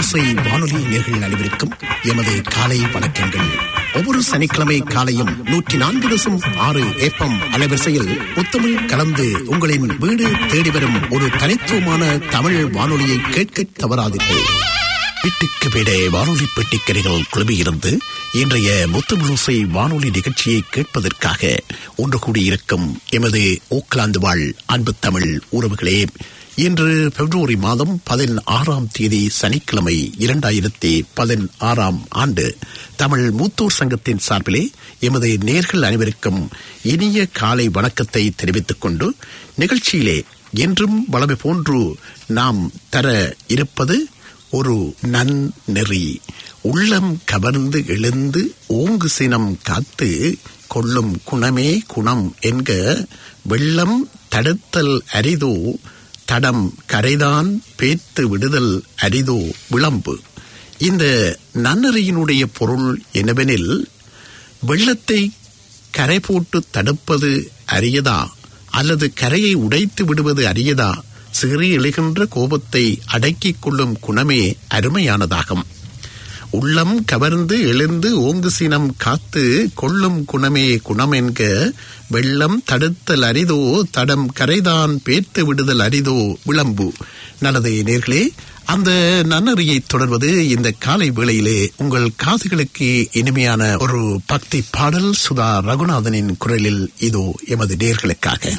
ஓசை வானொலி நேர்கள் அனைவருக்கும் எமது காலை வணக்கங்கள் ஒவ்வொரு சனிக்கிழமை காலையும் நூற்றி நான்கு தசம் ஆறு ஏப்பம் அலைவரிசையில் முத்தமிழ் கலந்து உங்களின் வீடு தேடி வரும் ஒரு தனித்துவமான தமிழ் வானொலியை கேட்க தவறாதீர்கள் வீட்டுக்கு வீடே வானொலி பெட்டிக்கரைகள் குழுமியிருந்து இன்றைய முத்தமிழோசை வானொலி நிகழ்ச்சியை கேட்பதற்காக ஒன்று கூடியிருக்கும் எமது ஓக்லாந்து வாழ் அன்பு தமிழ் உறவுகளே இன்று பிப்ரவரி மாதம் பதினாறாம் தேதி சனிக்கிழமை இரண்டாயிரத்தி பதினாறாம் ஆண்டு தமிழ் மூத்தோர் சங்கத்தின் சார்பிலே எமது நேர்கள் அனைவருக்கும் இனிய காலை வணக்கத்தை தெரிவித்துக் கொண்டு நிகழ்ச்சியிலே என்றும் வளமை போன்று நாம் தர இருப்பது ஒரு நன்னெறி உள்ளம் கவர்ந்து எழுந்து ஓங்கு சினம் காத்து கொள்ளும் குணமே குணம் என்க வெள்ளம் தடுத்தல் அரிதோ தடம் கரைதான் பேத்து விடுதல் அரிதோ விளம்பு இந்த நன்னறியினுடைய பொருள் என்னவெனில் வெள்ளத்தை கரை போட்டு தடுப்பது அரியதா அல்லது கரையை உடைத்து விடுவது அரியதா சிறி எழுகின்ற கோபத்தை அடக்கிக் கொள்ளும் குணமே அருமையானதாகும் உள்ளம் கவர்ந்து எழுந்து ஓங்கு சினம் காத்து கொள்ளும் குணமே குணம் என்க வெள்ளம் தடுத்தல் அரிதோ தடம் கரைதான் பேர்த்து விடுதல் அரிதோ விளம்பு நல்லது நேர்களே அந்த நன்னறியை தொடர்வது இந்த காலை வேளையிலே உங்கள் காதுகளுக்கு இனிமையான ஒரு பக்தி பாடல் சுதா ரகுநாதனின் குரலில் இதோ எமது நேர்களுக்காக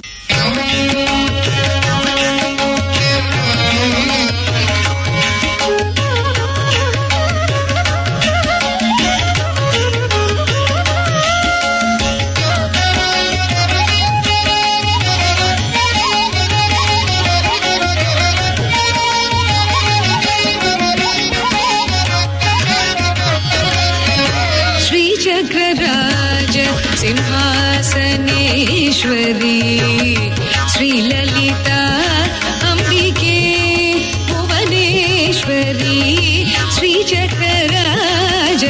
श्रीचक्रराज सिंहासनेश्वरी श्रीललिता अम्बिके भुवनेश्वरी श्रीचक्रराज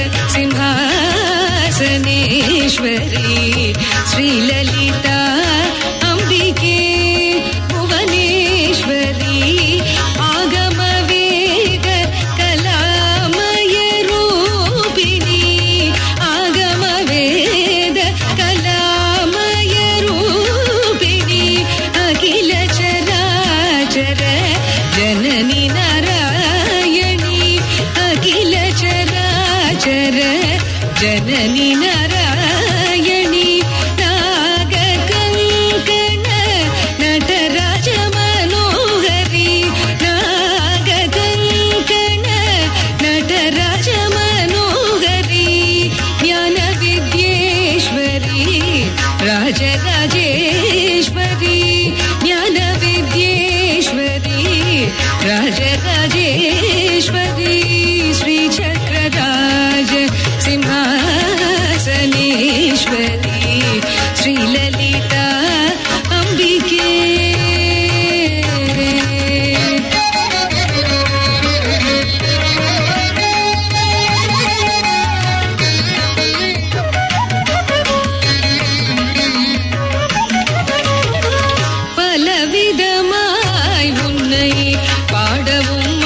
सिंहासनेश्वरी श्रीललिता अम्बिके भुवनेश्वरी आगमवेद कलामय रूपिणी आगमवेद कलामय रूपिणी अखिल चराचर जननि नारायणी अखिल चराचर जननि नारायणी नागकङ्कण नटराज मनोहरी नागकङ्कण नटराज मनोहरी ज्ञानविद्येश्वरी राजराजेश्वरी ज्ञानविद्येश्वरी राजराजेश्वरी श्रीचक्रराज सिंहासनेश्वरी श्रीललिता अम्बिके பலவிதமாய் உன்னை பாடவும்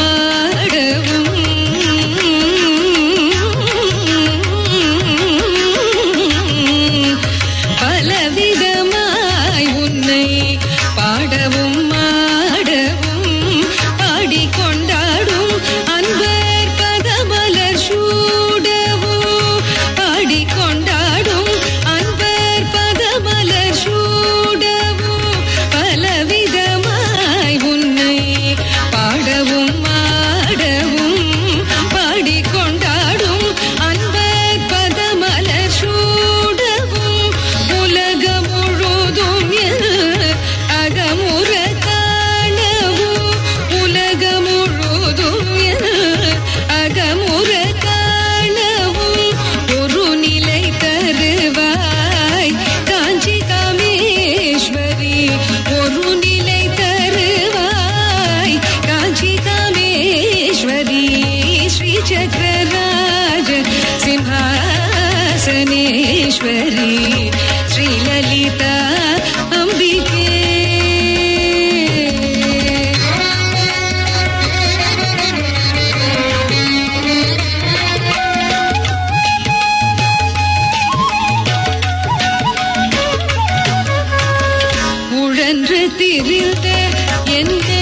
திரிந்த என்னை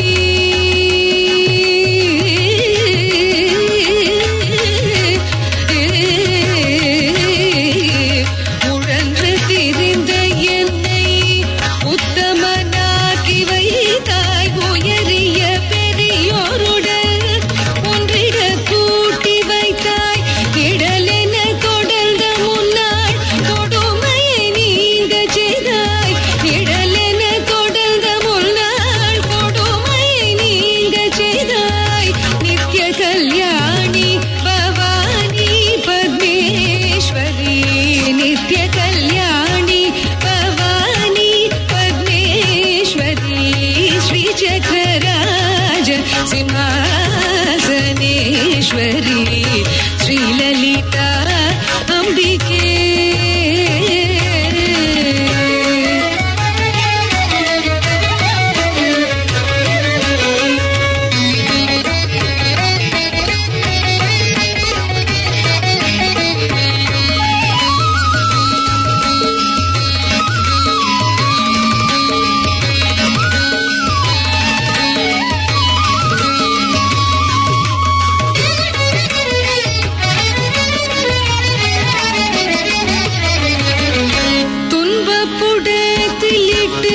உழன்று திரிந்த என்னை உத்தமனாக்கி வைத்தாய் உயரிய பெரியோருடன் ஒன்றிட கூட்டி வைத்தாய் இடலென தொடர்ந்த முன்னாள் கொடுமையை நீங்க செய்தாய் இடலென தொடர்ந்த முன்னாள் கொடுமையை நீங்க செய்தாய் நித்ய கல்யாணி பவானி பத்மேஸ்வரி நித்ய கல்யாணி பவானி பத்மேஸ்வரி ஸ்ரீ சக்கரராஜ சிம்மாசனேஸ்வரி ஸ்ரீலலிதா அம்பிகே துன்பப்புடத்திலிட்டு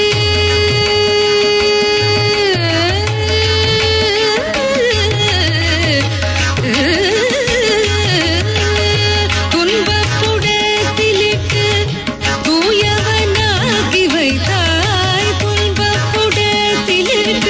துன்பப்புடத்திலிட்டு தூயவனாகி வைத்தாய் துன்பப்புடத்திலிட்டு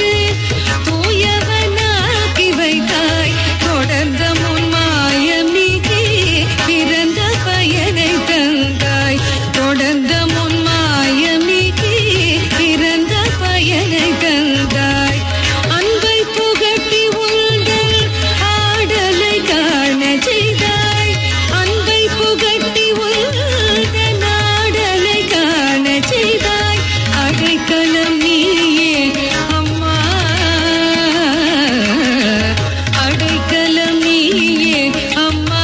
தூயவனாகி வைத்தாய் தொடர்ந்த முன் மாயம் நீக்கி பிறந்த பயனை தந்தாய் தொடர்ந்த முன் மாயம் நீக்கி பிறந்த பயனை தந்தாய் அன்பை புகட்டி உங்கள் ஆடலை காண செய்தாய் அன்பை புகட்டி உங்கள் ஆடலை காண செய்தாய் அடைக்கலம் நீயே அம்மா அடைக்கலம் நீயே அம்மா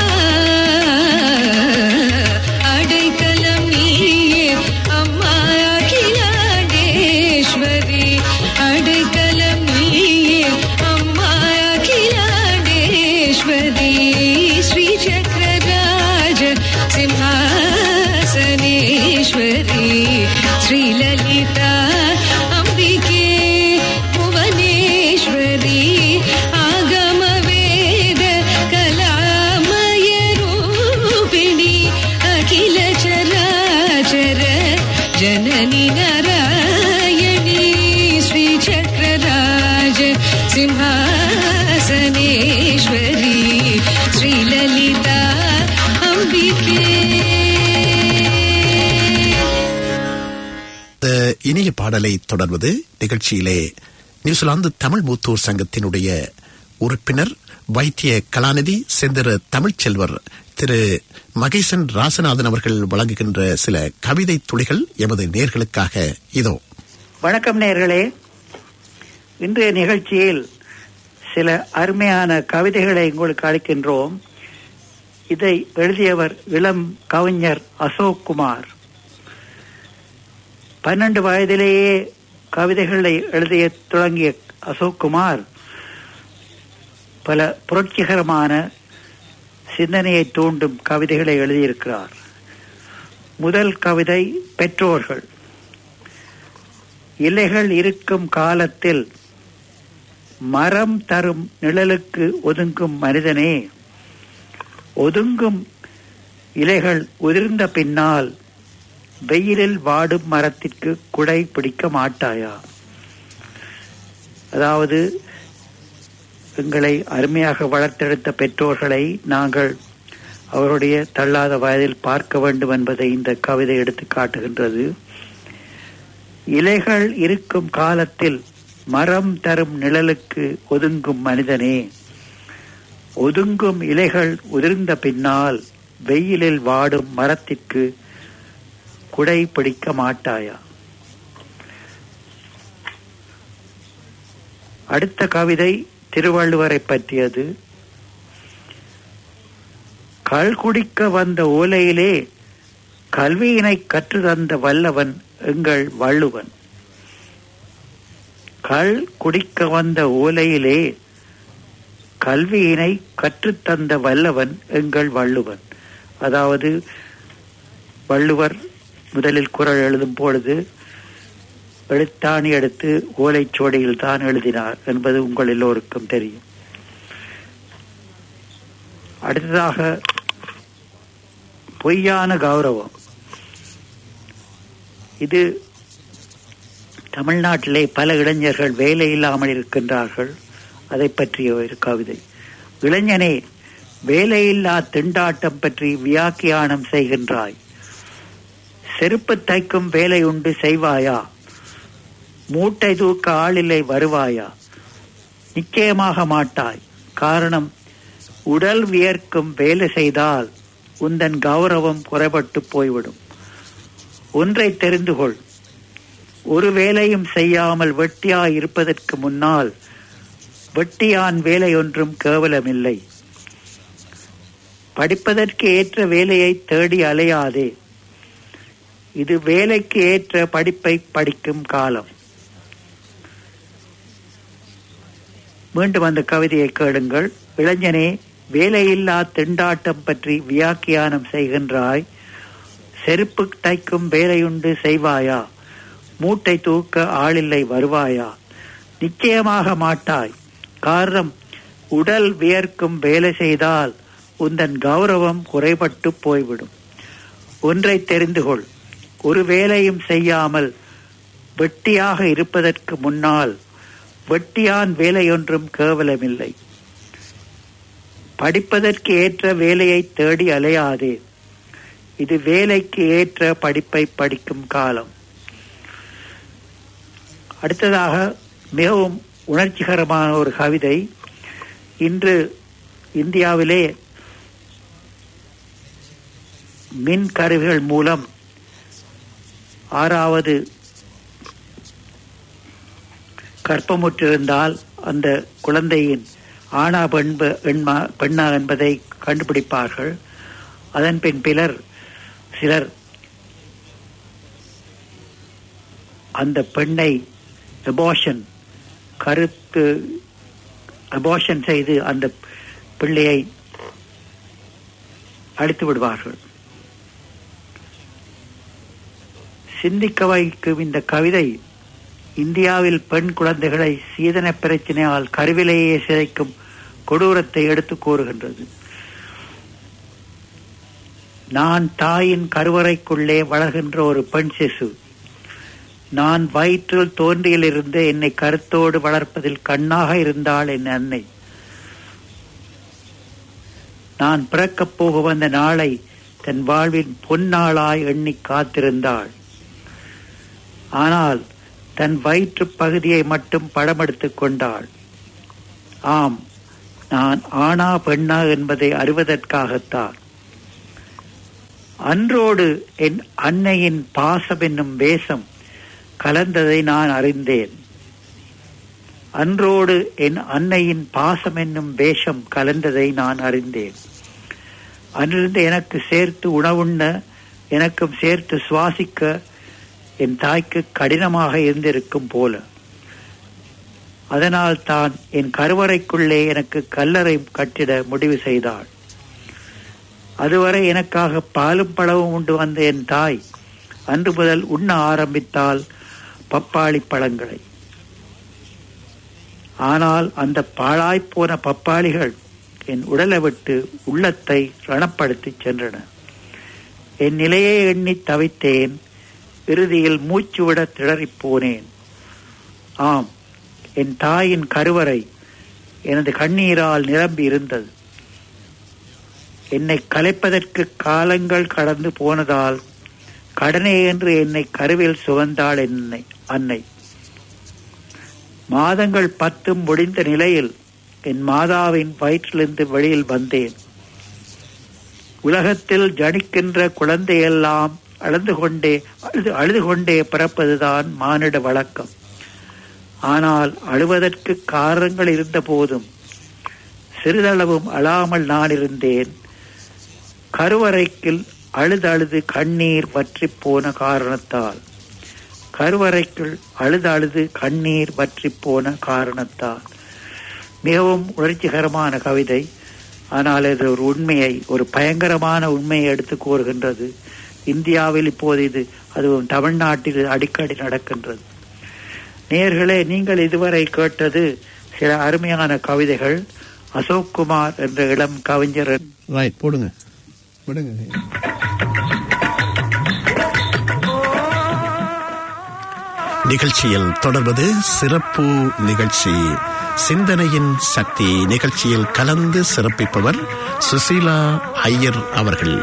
அடைக்கலம் நீயே அம்மா அகிலாண்டேஸ்வரி அடைக்கலம் நீயே அம்மா அகிலாண்டேஸ்வரி ஸ்ரீ சக்கரராஜ சிம்ஹாசனேஸ்வரி ஸ்ரீலலிதா அம்பிகே புவனேஸ்வரி ஆகம வேத கலாமய ரூபிணி அகில சராச்சர ஜனனி நாராயணி ஸ்ரீ சக்கரராஜ சிம்ஹாசனேஸ்வரி ஸ்ரீலலிதா அம்பிகே இந்த இனிய பாடலை தொடர்வது நிகழ்ச்சியிலே நியூசிலாந்து தமிழ் மூத்தூர் சங்கத்தினுடைய உறுப்பினர் வைத்திய கலாநிதி செந்திர தமிழ்ச்செல்வர் திரு மகேசன் ராசநாதன் அவர்கள் வழங்குகின்ற சில கவிதை துளிகள் எமது நேர்களுக்காக இதோ வணக்கம் நேயர்களே இன்றைய நிகழ்ச்சியில் சில அருமையான கவிதைகளை உங்களுக்கு அளிக்கின்றோம் இதை எழுதியவர் இளம் கவிஞர் அசோக் குமார் பன்னெண்டு வயதிலேயே கவிதைகளை எழுதிய தொடங்கிய அசோக் குமார் பல புரட்சிகரமான சிந்தனையை தூண்டும் கவிதைகளை எழுதியிருக்கிறார் முதல் கவிதை பெற்றோர்கள் இலைகள் இருக்கும் காலத்தில் மரம் தரும் நிழலுக்கு ஒதுங்கும் மனிதனே ஒதுங்கும் இலைகள் உதிர்ந்த பின்னால் வெயிலில் வாடும் மரத்திற்கு குடை பிடிக்க மாட்டாயா அதாவது எங்களை அருமையாக வளர்த்தெடுத்த பெற்றோர்களை நாங்கள் அவருடைய தள்ளாத வயதில் பார்க்க வேண்டும் என்பதை இந்த கவிதை எடுத்து காட்டுகின்றது இலைகள் இருக்கும் காலத்தில் மரம் தரும் நிழலுக்கு ஒதுங்கும் மனிதனே ஒதுங்கும் இலைகள் உதிர்ந்த பின்னால் வெயிலில் வாடும் மரத்திற்கு குடை பிடிக்க மாட்டாயா அடுத்த கவிதை திருவள்ளுவரை பற்றியது கள் குடிக்க வந்த ஓலையிலே கல்வியினை கற்று தந்த வல்லவன் எங்கள் வள்ளுவன் கள் குடிக்க வந்த ஓலையிலே கல்வியினை கற்றுத்தந்த வல்லவன் எங்கள் வள்ளுவன் அதாவது வள்ளுவர் முதலில் குரல் எழுதும் பொழுது எழுத்தாணி எடுத்து ஓலைச்சுவடியில் தான் எழுதினார் என்பது உங்கள் எல்லோருக்கும் தெரியும் அடுத்ததாக பொய்யான கௌரவம் இது தமிழ்நாட்டிலே பல இளைஞர்கள் வேலை இல்லாமல் இருக்கின்றார்கள் அதை பற்றிய ஒரு கவிதை இளைஞனே வேலையில்லா திண்டாட்டம் பற்றி வியாக்கியானம் செய்கின்றாய் செருப்பு தைக்கும் வேலை உண்டு செய்வாயா மூட்டை தூக்க ஆளில்லை வருவாயா நிச்சயமாக மாட்டாய் காரணம் உடல் வியர்க்கும் வேலை செய்தால் உந்தன் கௌரவம் குறைபட்டு போய்விடும் ஒன்றை தெரிந்து கொள் ஒரு வேலையும் செய்யாமல் வெட்டியாய் இருப்பதற்கு முன்னால் வெட்டியான் வேலை ஒன்றும் கேவலமில்லை படிப்பதற்கு ஏற்ற வேலையை தேடி அலையாதே இது வேலைக்கு ஏற்ற படிப்பை படிக்கும் காலம் மீண்டும் அந்த கவிதையை கேளுங்கள் இளைஞனே வேலையில்லா திண்டாட்டம் பற்றி வியாக்கியானம் செய்கின்றாய் செருப்பு தைக்கும் வேலையுண்டு செய்வாயா மூட்டை தூக்க ஆளில்லை வருவாயா நிச்சயமாக மாட்டாய் காரணம் உடல் வியர்க்கும் வேலை செய்தால் உந்தன் கௌரவம் குறைபட்டு போய்விடும் ஒன்றை தெரிந்து கொள் ஒரு வேலையும் செய்யாமல் வெட்டியாக இருப்பதற்கு முன்னால் வெட்டியான் வேலையொன்றும் கேவலமில்லை படிப்பதற்கு ஏற்ற வேலையை தேடி அலையாதே இது வேலைக்கு ஏற்ற படிப்பை படிக்கும் காலம் அடுத்ததாக மிகவும் உணர்ச்சிகரமான ஒரு கவிதை இன்று இந்தியாவிலே மின் கருவிகள் மூலம் ஆறாவது கற்பமுற்றிருந்தால் அந்த குழந்தையின் ஆணா பெண்ப எண்மா பெண்ணா என்பதை கண்டுபிடிப்பார்கள் அதன் பின் பிலர் சிலர் அந்த பெண்ணை அபார்ஷன் கருத்து அபார்ஷன் செய்து அந்த பிள்ளையை அழித்து விடுவார்கள் சிந்திக்க வைக்கும் இந்த கவிதை இந்தியாவில் பெண் குழந்தைகளை சீதன பிரச்சனையால் கருவிலேயே சிதைக்கும் கொடூரத்தை எடுத்து கூறுகின்றது நான் தாயின் கருவறைக்குள்ளே வளர்கின்ற ஒரு பெண் சிசு நான் வயிற்றில் தோன்றியிலிருந்து என்னை கருத்தோடு வளர்ப்பதில் கண்ணாக இருந்தாள் என் அன்னை நான் பிறக்கப் போக வந்த நாளை தன் வாழ்வின் பொன்னாளாய் எண்ணி காத்திருந்தாள் ஆனால் தன் வயிற்று பகுதியை மட்டும் படமெடுத்துக் கொண்டாள் ஆம் நான் ஆணா பெண்ணா என்பதை அறிவதற்காகத்தான் அன்றோடு என் அன்னையின் பாசம் என்னும் வேஷம் கலந்ததை நான் அறிந்தேன் அன்றோடு என் அன்னையின் பாசம் என்னும் வேஷம் கலந்ததை நான் அறிந்தேன் அன்றிருந்து எனக்கு சேர்த்து உணவுண்ண எனக்கும் சேர்த்து சுவாசிக்க என் தாய்க்கு கடினமாக இருந்திருக்கும் போல அதனால் தான் என் கருவறைக்குள்ளே எனக்கு கல்லறை கட்டிட முடிவு செய்தாள் அதுவரை எனக்காக பாலும் பழமும் உண்டு வந்த என் தாய் அன்று முதல் உண்ண ஆரம்பித்தால் பப்பாளி பழங்களை ஆனால் அந்த பாழாய்ப்போன பப்பாளிகள் என் உடலை விட்டு உள்ளத்தை ரணப்படுத்தி சென்றன என் நிலையை எண்ணி தவித்தேன் இறுதியில் மூச்சுவிட திணறிப் போனேன் ஆம் என் தாயின் கருவறை எனது கண்ணீரால் நிரம்பி இருந்தது என்னை கலைப்பதற்கு காலங்கள் கடந்து போனதால் கடனே என்று என்னை கருவில் சுமந்தாள் என்னை அன்னை மாதங்கள் பத்தும் முடிந்த நிலையில் என் மாதாவின் வயிற்றிலிருந்து வெளியில் வந்தேன் உலகத்தில் ஜனிக்கின்ற குழந்தையெல்லாம் அழுது கொண்டே அழுது அழுது கொண்டே பிறப்பதுதான் மானிட வழக்கம் ஆனால் அழுவதற்கு காரணங்கள் இருந்த போதும் சிறிதளவும் அழாமல் நான் இருந்தேன் கருவறைக்கில் அழுது அழுது கண்ணீர் வற்றி போன காரணத்தால் கருவறைக்குள் அழுது அழுது கண்ணீர் வற்றி போன காரணத்தால் மிகவும் உணர்ச்சிகரமான கவிதை ஆனால் இது ஒரு உண்மையை ஒரு பயங்கரமான உண்மையை எடுத்து கூறுகின்றது இந்தியாவில் இப்போது இது அதுவும் தமிழ்நாட்டில் அடிக்கடி நடக்கின்றது நேர்களே நீங்கள் இதுவரை கேட்டது சில அருமையான கவிதைகள் அசோக் குமார் என்ற இளம் கவிஞர் ரைட் போடுங்க விடுங்க நிகழ்ச்சியில் தொடர்வது சிறப்பு நிகழ்ச்சி சிந்தனையின் சக்தி நிகழ்ச்சியில் கலந்து சிறப்பிப்பவர் சுசீலா ஐயர் அவர்கள்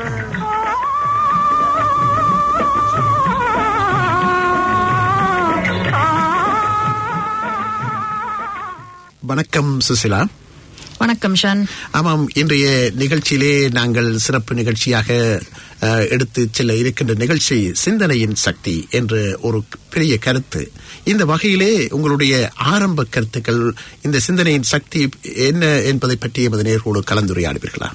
வணக்கம் சுசிலா வணக்கம் ஷான் ஆமாம் இன்றைய நிகழ்ச்சியிலே நாங்கள் சிறப்பு நிகழ்ச்சியாக அஹ், எடுத்து செல்ல இருக்கின்ற நிகழ்ச்சி சிந்தனையின் சக்தி என்ற ஒரு பெரிய கருத்து இந்த வகையிலே உங்களுடைய ஆரம்ப கருத்துக்கள் இந்த சிந்தனையின் சக்தி என்ன என்பதை பற்றி எமது நேர்களோடு கலந்துரையாடுவீர்களா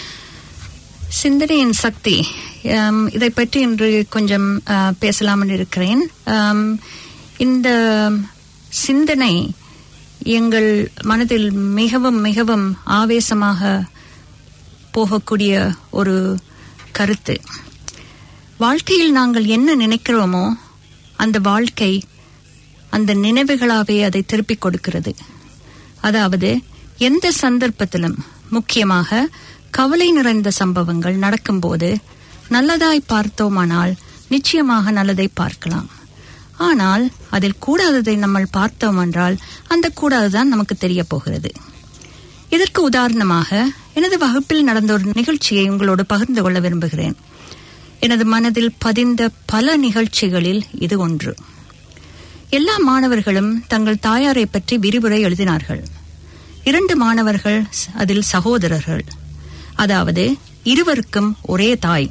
சிந்தனையின் சக்தி ஆம், இதை பற்றி இன்று கொஞ்சம் ஆ, பேசலாம் என்று இருக்கிறேன் ஆம், இந்த சிந்தனை எங்கள் மனதில் மிகவும் மிகவும் ஆவேசமாக போகக்கூடிய ஒரு கருத்து வாழ்க்கையில் நாங்கள் என்ன நினைக்கிறோமோ அந்த வாழ்க்கை அந்த நினைவுகளாவே அதை திருப்பிக் கொடுக்கிறது அதாவது எந்த சந்தர்ப்பத்திலும் முக்கியமாக கவலை நிறைந்த சம்பவங்கள் நடக்கும்போது நல்லதாய் பார்த்தோமானால் நிச்சயமாக நல்லதை பார்க்கலாம் ஆனால் அதில் கூடாததை நம்ம பார்த்தோம் என்றால் அந்த கூடாதுதான் நமக்கு தெரிய போகிறது இதற்கு உதாரணமாக எனது வகுப்பில் நடந்த ஒரு நிகழ்ச்சியை உங்களோடு பகிர்ந்து கொள்ள விரும்புகிறேன் எனது மனதில் பதிந்த பல நிகழ்ச்சிகளில் இது ஒன்று எல்லா மாணவர்களும் தங்கள் தாயாரை பற்றி விரிவுரை எழுதினார்கள் இரண்டு மாணவர்கள் ஸ்- அதில் சகோதரர்கள் அதாவது இருவருக்கும் ஒரே தாய்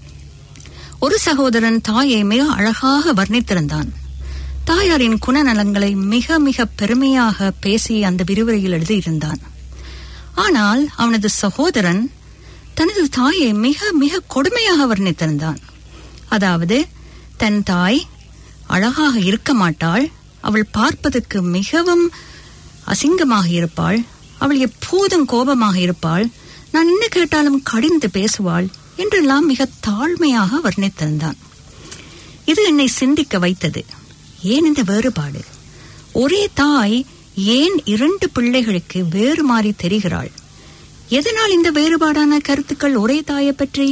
ஒரு சகோதரன் தாயை மிக அழகாக வர்ணித்திருந்தான் தாயாரின் குணநலங்களை மிக மிக பெருமையாக பேசி அந்த விரிவுரையில் எழுதியிருந்தான் ஆனால் அவனது சகோதரன் தனது தாயை மிக மிக கொடுமையாக வர்ணித்திருந்தான் அதாவது தன் தாய் அழகாக இருக்க மாட்டாள் அவள் பார்ப்பதற்கு மிகவும் அசிங்கமாக இருப்பாள் அவள் எப்போதும் கோபமாக இருப்பாள் நான் என்ன கேட்டாலும் கடிந்து பேசுவாள் என்றெல்லாம் மிக தாழ்மையாக வர்ணித்திருந்தான் இது என்னை சிந்திக்க வைத்தது ஏன் இந்த வேறுபாடு ஒரே தாய் ஏன் இரண்டு பிள்ளைகளுக்கு வேறு மாறி தெரிகிறாள் எதனால் இந்த வேறுபாடான கருத்துக்கள் ஒரே தாயை பற்றி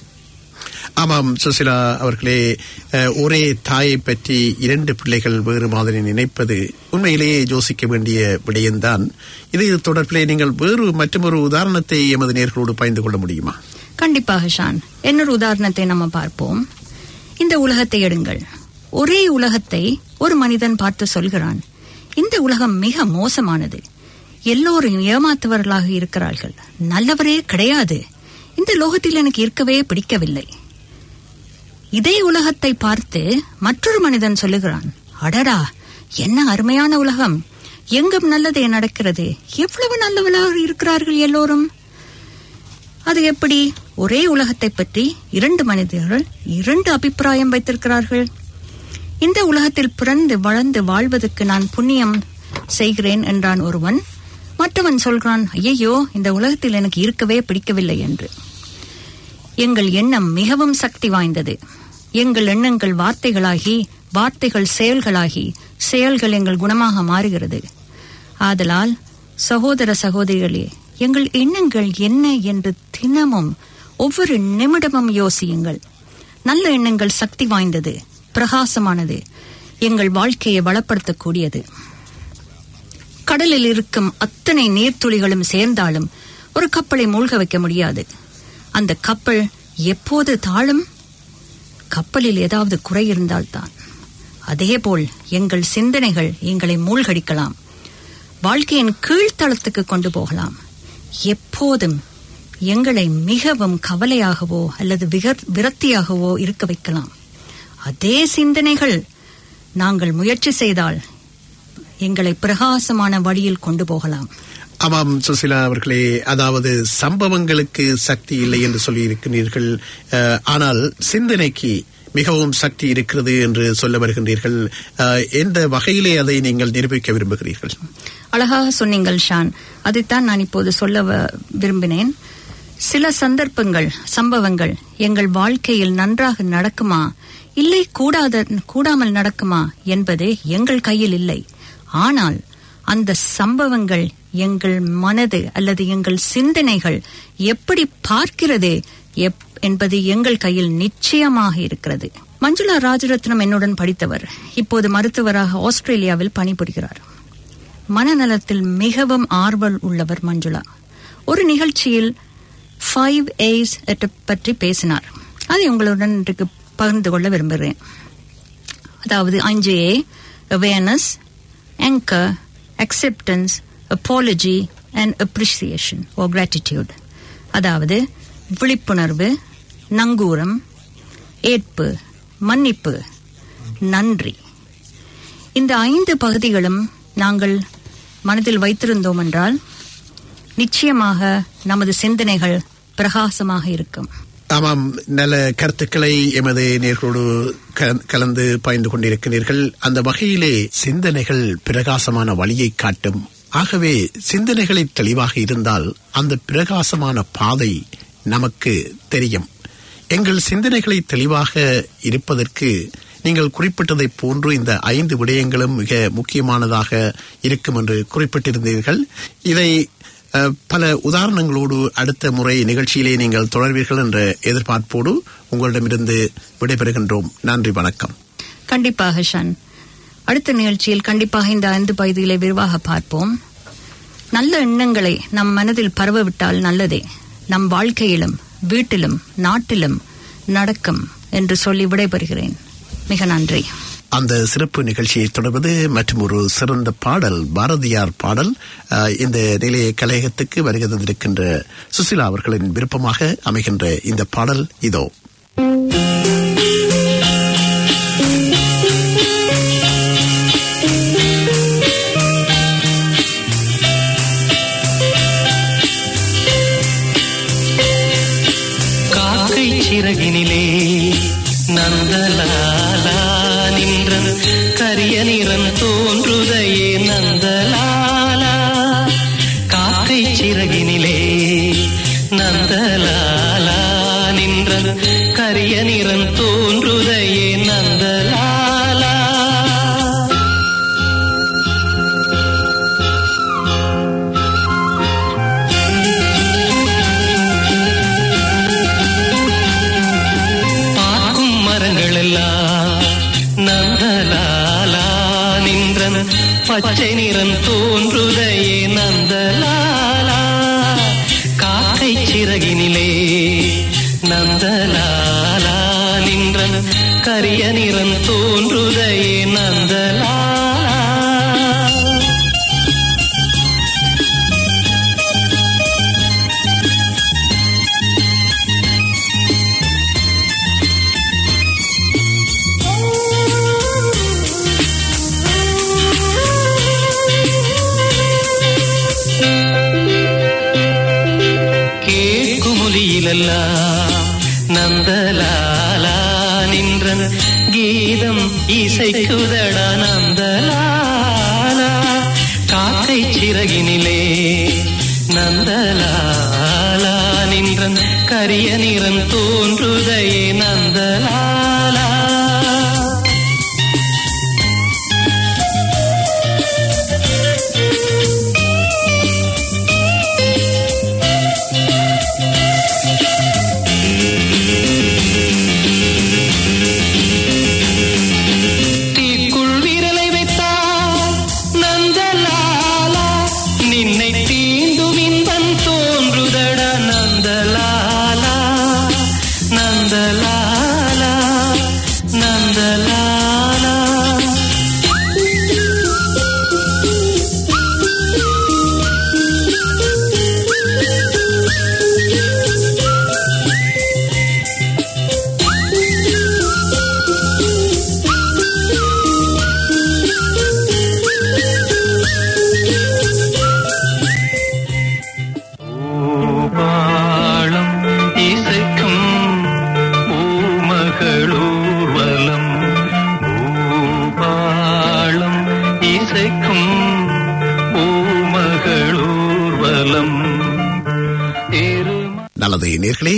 ஆமாம் சுசிலா அவர்களே அஹ், ஒரே தாயை பற்றி இரண்டு பிள்ளைகள் வேறு மாதிரி நினைப்பது உண்மையிலேயே யோசிக்க வேண்டிய விடயம்தான் இது தொடர்பிலே நீங்கள் வேறு மற்றொரு உதாரணத்தை எமது நேர்களோடு பகிர்ந்து கொள்ள முடியுமா கண்டிப்பாக ஷான் இன்னொரு உதாரணத்தை நம்ம பார்ப்போம் இந்த உலகத்தை எடுங்கள் ஒரே உலகத்தை ஒரு மனிதன் பார்த்து சொல்கிறான் இந்த உலகம் மிக மோசமானது எல்லோரும் ஏமாத்துவர்களாக இருக்கிறார்கள் நல்லவரே கிடையாது இந்த லோகத்தில் எனக்கு இருக்கவே பிடிக்கவில்லை இதே உலகத்தை பார்த்து மற்றொரு மனிதன் சொல்லுகிறான் அடடா என்ன அருமையான உலகம் எங்கும் நல்லதே நடக்கிறது எவ்வளவு நல்லவர்களாக இருக்கிறார்கள் எல்லோரும் அது எப்படி ஒரே உலகத்தை பற்றி இரண்டு மனிதர்கள் இரண்டு அபிப்பிராயம் வைத்திருக்கிறார்கள் இந்த உலகத்தில் பிறந்து வளர்ந்து வாழ்வதற்கு நான் புண்ணியம் செய்கிறேன் என்றான் ஒருவன் மற்றவன் சொல்கிறான் ஐயையோ இந்த உலகத்தில் எனக்கு இருக்கவே பிடிக்கவில்லை என்று எங்கள் எண்ணம் மிகவும் சக்தி வாய்ந்தது எங்கள் எண்ணங்கள் வார்த்தைகளாகி வார்த்தைகள் செயல்களாகி செயல்கள் எங்கள் குணமாக மாறுகிறது ஆதலால் சகோதர சகோதரிகளே எங்கள் எண்ணங்கள் என்ன என்று தினமும் ஒவ்வொரு நிமிடமும் யோசியுங்கள் நல்ல எண்ணங்கள் சக்தி வாய்ந்தது பிரகாசமானது எங்கள் வாழ்க்கையை வளப்படுத்தக்கூடியது கடலில் இருக்கும் அத்தனை நீர்த்துளிகளும் சேர்ந்தாலும் ஒரு கப்பலை மூழ்க வைக்க முடியாது அந்த கப்பல் எப்போது தாழும் கப்பலில் ஏதாவது குறை இருந்தால்தான் அதேபோல் எங்கள் சிந்தனைகள் எங்களை மூழ்கடிக்கலாம் வாழ்க்கையின் கீழ்த்தளத்துக்கு கொண்டு போகலாம் எப்போதும் எங்களை மிகவும் கவலையாகவோ அல்லது விகர்- விரக்தியாகவோ இருக்க வைக்கலாம் அதே சிந்தனைகள் நாங்கள் முயற்சி செய்தால் எங்களை பிரகாசமான வழியில் கொண்டு போகலாம் ஆமாம் சுசிலா அவர்களே அதாவது சம்பவங்களுக்கு சக்தி இல்லை என்று சொல்லி இருக்கிறீர்கள் அஹ், ஆனால் சிந்தனைக்கு மிகவும் சக்தி இருக்கிறது என்று சொல்ல வருகின்றீர்கள் அஹ், எந்த வகையிலே அதை நீங்கள் நிரூபிக்க விரும்புகிறீர்கள் அழகாக சொன்னீங்கள் ஷான் அதைத்தான் நான் இப்போது சொல்ல வ- விரும்பினேன் சில சந்தர்ப்பங்கள் சம்பவங்கள் எங்கள் வாழ்க்கையில் நன்றாக நடக்குமா இல்லை கூடாத கூடாமல் நடக்குமா என்பது எங்கள் கையில் இல்லை ஆனால் அந்த சம்பவங்கள் எங்கள் மனது அல்லது எங்கள் சிந்தனைகள் எப்படி பார்க்கிறது எப்- என்பது எங்கள் கையில் நிச்சயமாக இருக்கிறது மஞ்சுளா ராஜரத்னம் என்னுடன் படித்தவர் இப்போது மருத்துவராக ஆஸ்திரேலியாவில் பணிபுரிகிறார் மனநலத்தில் மிகவும் ஆர்வம் உள்ளவர் மஞ்சுளா ஒரு நிகழ்ச்சியில் ஃபைவ் ஏஸ் பற்றி பேசினார் அதை உங்களுடன் இன்றைக்கு பகிர்ந்து கொள்ள விரும்புகிறேன் அதாவது அஞ்சு A awareness anchor acceptance apology and appreciation or gratitude அதாவது விழிப்புணர்வு நங்கூரம் ஏற்பு மன்னிப்பு நன்றி இந்த ஐந்து பகுதிகளும் நாங்கள் மனதில் வைத்திருந்தோம் என்றால் நிச்சயமாக நமது சிந்தனைகள் பிரகாசமாக இருக்கும் ஆமாம் நல்ல கருத்துக்களை எமது நேர்களோடு க- கலந்து பாய்ந்து கொண்டிருக்கிறீர்கள் அந்த வகையிலே சிந்தனைகள் பிரகாசமான வழியை காட்டும் ஆகவே சிந்தனைகளை தெளிவாக இருந்தால் அந்த பிரகாசமான பாதை நமக்கு தெரியும் எங்கள் சிந்தனைகளை தெளிவாக இருப்பதற்கு நீங்கள் குறிப்பிட்டதைப் போன்று இந்த ஐந்து விடயங்களும் மிக முக்கியமானதாக இருக்கும் என்று குறிப்பிட்டிருந்தீர்கள் இதை அஹ், பல உதாரணங்களோடு அடுத்த முறை நிகழ்ச்சியிலே நீங்கள் தொடர்வீர்கள் என்ற எதிர்பார்ப்போடு உங்களிடமிருந்து விடைபெறுகின்றோம் நன்றி வணக்கம் கண்டிப்பாக ஷன் அடுத்த நிகழ்ச்சியில் கண்டிப்பாக இந்த ஐந்து பகுதிகளை விரிவாக பார்ப்போம் நல்ல எண்ணங்களை நம் மனதில் பரவவிட்டால் நல்லதே நம் வாழ்க்கையிலும் வீட்டிலும் நாட்டிலும் நடக்கும் என்று சொல்லி விடைபெறுகிறேன் மிக நன்றி அந்த சிறப்பு நிகழ்ச்சியை தொடர்வது மற்றும் ஒரு சிறந்த பாடல் பாரதியார் பாடல் அஹ், இந்த நிலைய கலையகத்துக்கு வருகை தந்திருக்கின்ற சுசிலா அவர்களின் விருப்பமாக அமைகின்ற இந்த பாடல் இதோ காக்கை சிறகினிலே நந்தலாலா நின்றன் கரிய நிறம் தோன்றுதையே நந்தலாலா காக்கை சிறகினிலே நந்தலாலா நின்றன் கரிய நிறம் தோன்றுதையே நந்தலாலா பார்க்கும் மரங்கள் எல்லாம் நந்தலாலா நின்றன் பச்சை நிறம் தோன்றுதையே நந்தலாலா காக்கை சிறகினிலே நந்தலாலா நின்றன் கரிய நிறம் தோன்றுதையே நந்தலாலா கேட்குமொழியிலெல்லாம் நந்தலாலா நின்றன் கீதம் இசைக்குதடா நந்தலாலா காக்கை சிறகினிலே நந்தலாலா நின்றன் கரிய நிறம் தோன்றுதையே நந்தலாலா தீக்குள் விரலை வைத்தால் நந்தலாலா நின்னை தீண்டும் இன்பம் தோன்றுதடா நந்தலாலா நந்தலாலா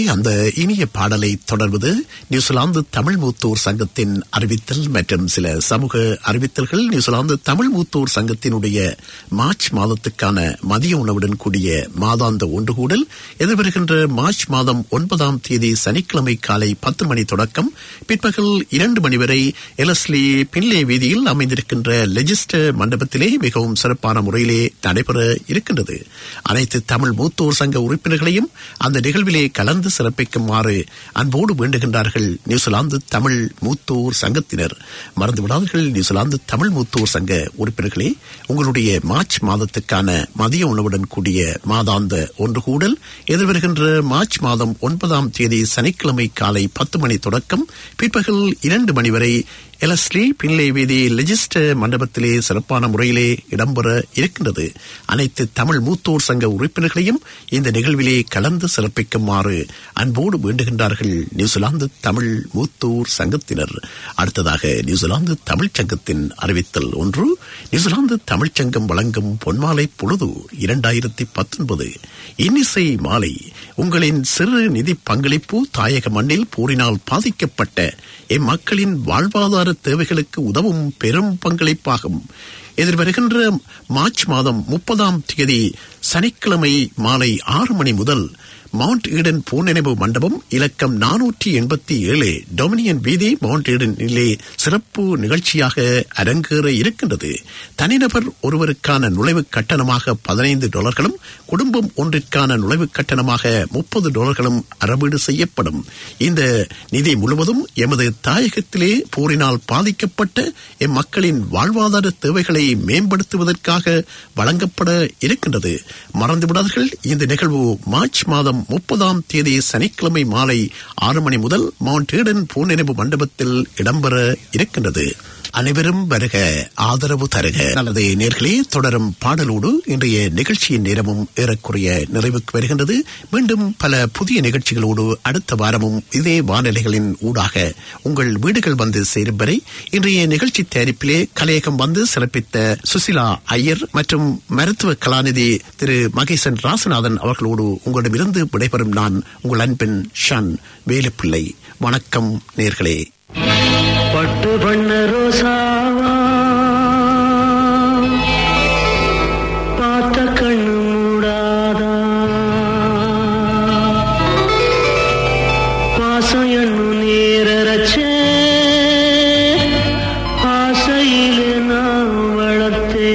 அந்த இனிய பாடலை தொடர்வது நியூசிலாந்து தமிழ் மூத்தோர் சங்கத்தின் அறிவித்தல் மற்றும் சில சமூக அறிவித்தல்கள் நியூசிலாந்து தமிழ் மூத்தோர் சங்கத்தினுடைய மார்ச் மாதத்துக்கான மதிய உணவுடன் கூடிய மாதாந்த ஒன்றுகூடல் எதிர்வருகின்ற மார்ச் மாதம் ஒன்பதாம் தேதி சனிக்கிழமை காலை பத்து மணி தொடக்கம் பிற்பகல் இரண்டு மணி வரை எலஸ்லி பின்லே வீதியில் அமைந்திருக்கின்ற லெஜிஸ்டர் மண்டபத்திலே மிகவும் சிறப்பான முறையிலே நடைபெற இருக்கின்றது அனைத்து தமிழ் மூத்தோர் சங்க உறுப்பினர்களையும் அந்த நிகழ்விலே கலந்து சிறப்பிக்குமாறு அன்போடு வேண்டுகின்றார்கள் நியூசிலாந்து தமிழ் மூத்தோர் சங்கத்தினர் மறந்துவிடாதீர்கள் நியூசிலாந்து தமிழ் மூத்தோர் சங்க உறுப்பினர்களே உங்களுடைய மார்ச் மாதத்துக்கான மதிய உணவுடன் கூடிய மாதாந்த ஒன்று கூடல் எதிர்வருகின்ற மார்ச் மாதம் ஒன்பதாம் தேதி சனிக்கிழமை காலை பத்து மணி தொடக்கம் பிற்பகல் இரண்டு மணி வரை எலஸ்லி பின்லே வீதி லெஜிஸ்டர் மண்டபத்திலே சிறப்பான முறையிலே இடம்பெற இருக்கின்றது அனைத்து தமிழ் மூத்தோர் சங்க உறுப்பினர்களையும் இந்த நிகழ்விலே கலந்து சிறப்பிக்குமாறு அன்போடு வேண்டுகின்றார்கள் நியூசிலாந்து தமிழ் மூத்தோர் சங்கத்தினர் அடுத்ததாக நியூசிலாந்து தமிழ்ச் சங்கத்தின் அறிவித்தல் ஒன்று நியூசிலாந்து தமிழ்ச் சங்கம் வழங்கும் பொன்மாலை பொழுது இரண்டாயிரத்தி பத்தொன்பது இன்னிசை மாலை உங்களின் சிறு நிதி பங்களிப்பு தாயக மண்ணில் போரினால் பாதிக்கப்பட்ட எம்மக்களின் வாழ்வாதார தேவைகளுக்கு உதவும் பெரும் பங்களிப்பாகும் எதிர்வருகின்ற மார்ச் மாதம் முப்பதாம் தேதி சனிக்கிழமை மாலை ஆறு மணி முதல் மவுண்ட் ஈடன் பூநினைவு மண்டபம் இலக்கம் நானூற்றி எண்பத்தி ஏழு டொமினியன் வீதி மவுண்ட் ஈடனிலே சிறப்பு நிகழ்ச்சியாக அரங்கேற இருக்கின்றது தனிநபர் ஒருவருக்கான நுழைவு கட்டணமாக பதினைந்து டாலர்களும் குடும்பம் ஒன்றிற்கான நுழைவு கட்டணமாக முப்பது டாலர்களும் அறவீடு செய்யப்படும் இந்த நிதி முழுவதும் எமது தாயகத்திலே போரினால் பாதிக்கப்பட்ட எம்மக்களின் வாழ்வாதார தேவைகளை மேம்படுத்துவதற்காக வழங்கப்பட இருக்கின்றது மறந்துவிடாதீர்கள் இந்த நிகழ்வு மார்ச் மாதம் முப்பதாம் தேதி சனிக்கிழமை மாலை ஆறு மணி முதல் மவுண்ட் ஈடன் பூநினைவு மண்டபத்தில் இடம்பெற இருக்கின்றது அனைவரும் வருக ஆதரவு தருக நல்லது நேர்களே தொடரும் பாடலோடு இன்றைய நிகழ்ச்சியின் நேரமும் ஏறக்குறைய நிறைவுக்கு வருகின்றது மீண்டும் பல புதிய நிகழ்ச்சிகளோடு அடுத்த வாரமும் இதே வானிலைகளின் ஊடாக உங்கள் வீடுகள் வந்து சேரும் வரை இன்றைய நிகழ்ச்சி தயாரிப்பிலே கலையகம் வந்து சிறப்பித்த சுசிலா ஐயர் மற்றும் மருத்துவ கலாநிதி திரு மகேசன் ராசநாதன் அவர்களோடு உங்களிடமிருந்து விடைபெறும் நான் உங்கள் அன்பின் ஷன் வேலுப்பிள்ளை வணக்கம் நேர்களே பட்டு பண்ண ரோசாவா பார்த்த கண்ணு மூடாதா பாசம் என்னும் நீரச்சே ஆசையில நான் வளர்த்தே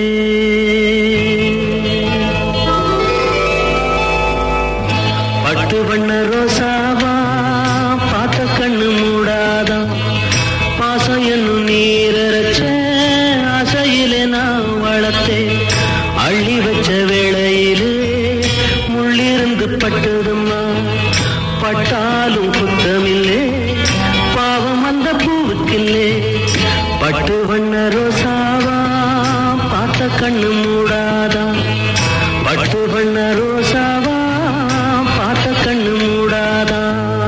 பட்டு பண்ண ரோசாவா பார்த்த கண்ணு மூடாதா பாசம் என்னும் நீரச்ச ஆசையிலே நான் வளர்த்தேன் அள்ளி வச்ச வேளையிலே முள்ளிருந்து பட்டதும்மா பட்டாலும் குத்தமில்லே பாவம் அந்த பூவுக்கில்லே பட்டு வண்ண ரோசாவா பார்த்த கண்ணு மூடாதா பட்டு வண்ண ரோசாவா பார்த்த கண்ணு மூடாதா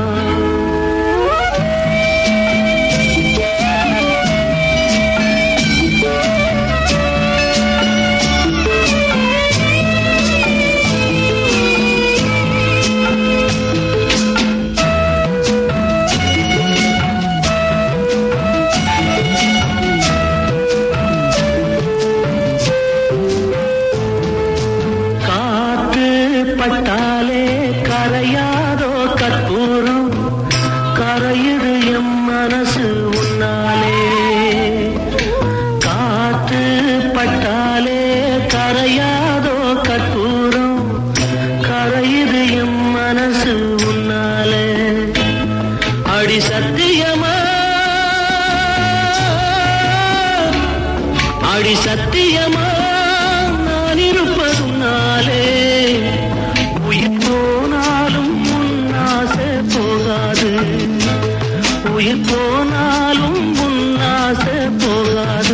காத்து பட்டாலே கரையாதோ கற்பூரம் கரையுது எம் மனசு உன்னாலே காத்து பட்டாலே கரையாதோ கற்பூரம் கரையுது எம் மனசு உன்னாலே அடி சத்தியமா அடி சத்தியமா நான் இருப்பதுனாலே உயிர் போனாலும் உன் ஆசை போகாது உயிர் போ